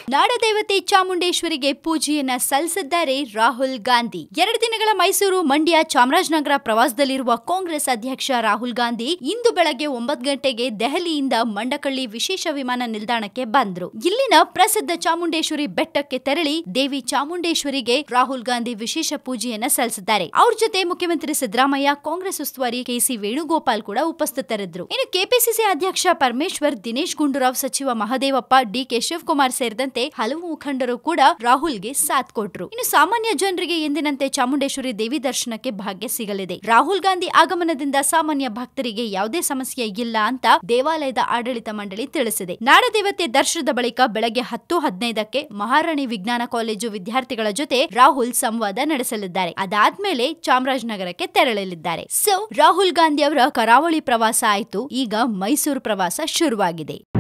ನಾಡದೇವತೆ ಚಾಮುಂಡೇಶ್ವರಿಗೆ ಪೂಜೆಯನ್ನ ಸಲ್ಲಿಸಿದ್ದಾರೆ ರಾಹುಲ್ ಗಾಂಧಿ ಎರಡು ದಿನಗಳ ಮೈಸೂರು ಮಂಡ್ಯ ಚಾಮರಾಜನಗರ ಪ್ರವಾಸದಲ್ಲಿರುವ ಕಾಂಗ್ರೆಸ್ ಅಧ್ಯಕ್ಷ ರಾಹುಲ್ ಗಾಂಧಿ ಇಂದು ಬೆಳಗ್ಗೆ ಒಂಬತ್ತು ಗಂಟೆಗೆ ದೆಹಲಿಯಿಂದ ಮಂಡಕಳ್ಳಿ ವಿಶೇಷ ವಿಮಾನ ನಿಲ್ದಾಣಕ್ಕೆ ಬಂದ್ರು ಇಲ್ಲಿನ ಪ್ರಸಿದ್ಧ ಚಾಮುಂಡೇಶ್ವರಿ ಬೆಟ್ಟಕ್ಕೆ ತೆರಳಿ ದೇವಿ ಚಾಮುಂಡೇಶ್ವರಿಗೆ ರಾಹುಲ್ ಗಾಂಧಿ ವಿಶೇಷ ಪೂಜೆಯನ್ನ ಸಲ್ಲಿಸಿದ್ದಾರೆ ಅವ್ರ ಜೊತೆ ಮುಖ್ಯಮಂತ್ರಿ ಸಿದ್ದರಾಮಯ್ಯ ಕಾಂಗ್ರೆಸ್ ಉಸ್ತುವಾರಿ ಕೆಸಿ ವೇಣುಗೋಪಾಲ್ ಕೂಡ ಉಪಸ್ಥಿತರಿದ್ದರು ಇನ್ನು ಕೆಪಿಸಿಸಿ ಅಧ್ಯಕ್ಷ ಪರಮೇಶ್ವರ್ ದಿನೇಶ್ ಗುಂಡೂರಾವ್ ಸಚಿವ ಮಹದೇವಪ್ಪ ಡಿಕೆ ಶಿವಕುಮಾರ್ ಸೇರಿದಂತೆ ಹಲವು ಮುಖಂಡರು ಕೂಡ ರಾಹುಲ್ಗೆ ಸಾಥ್ ಕೊಟ್ರು ಇನ್ನು ಸಾಮಾನ್ಯ ಜನರಿಗೆ ಎಂದಿನಂತೆ ಚಾಮುಂಡೇಶ್ವರಿ ದೇವಿ ದರ್ಶನಕ್ಕೆ ಭಾಗ್ಯ ಸಿಗಲಿದೆ ರಾಹುಲ್ ಗಾಂಧಿ ಆಗಮನದಿಂದ ಸಾಮಾನ್ಯ ಭಕ್ತರಿಗೆ ಯಾವುದೇ ಸಮಸ್ಯೆ ಇಲ್ಲ ಅಂತ ದೇವಾಲಯದ ಆಡಳಿತ ಮಂಡಳಿ ತಿಳಿಸಿದೆ ನಾಡದೇವತೆ ದರ್ಶನದ ಬಳಿಕ ಬೆಳಗ್ಗೆ ಹತ್ತು ಹದಿನೈದಕ್ಕೆ ಮಹಾರಾಣಿ ವಿಜ್ಞಾನ ಕಾಲೇಜು ವಿದ್ಯಾರ್ಥಿಗಳ ಜೊತೆ ರಾಹುಲ್ ಸಂವಾದ ನಡೆಸಲಿದ್ದಾರೆ ಅದಾದ್ಮೇಲೆ ಚಾಮರಾಜನಗರಕ್ಕೆ ತೆರಳಲಿದ್ದಾರೆ ಸೊ ರಾಹುಲ್ ಗಾಂಧಿ ಅವರ ಕರಾವಳಿ ಪ್ರವಾಸ ಆಯ್ತು ಈಗ ಮೈಸೂರು ಪ್ರವಾಸ ಶುರುವಾಗಿದೆ